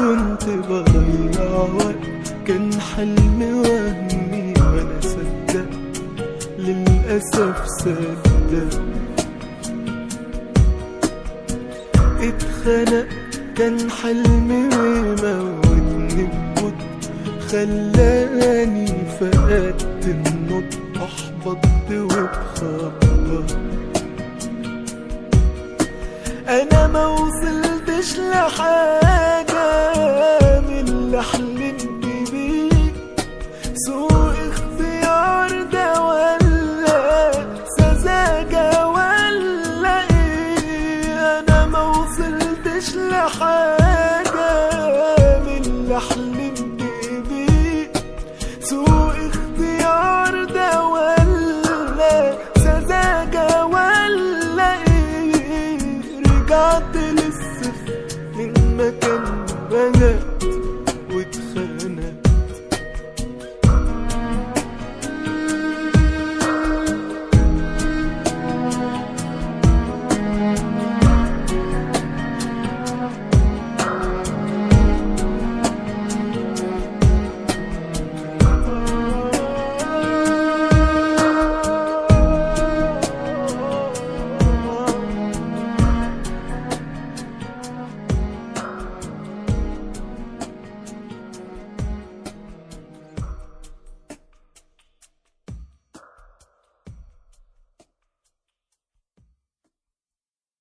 كنت بضيع وقت كان حلم وهمي وانا صدق للأسف صدق اتخنق كان حلمي وموتني ببطء خلاني فقدت النطق احبطت واتخبط انا ما وصلتش لحاجة من اللي حلمت بيه سوء اختيار ده ولا سذاجة ولا ايه انا ما وصلتش لحاجة من اللي حلمت بيه سوء اختيار ده ولا سذاجة ولا ايه رجعت للصفر من مكان ما بدأت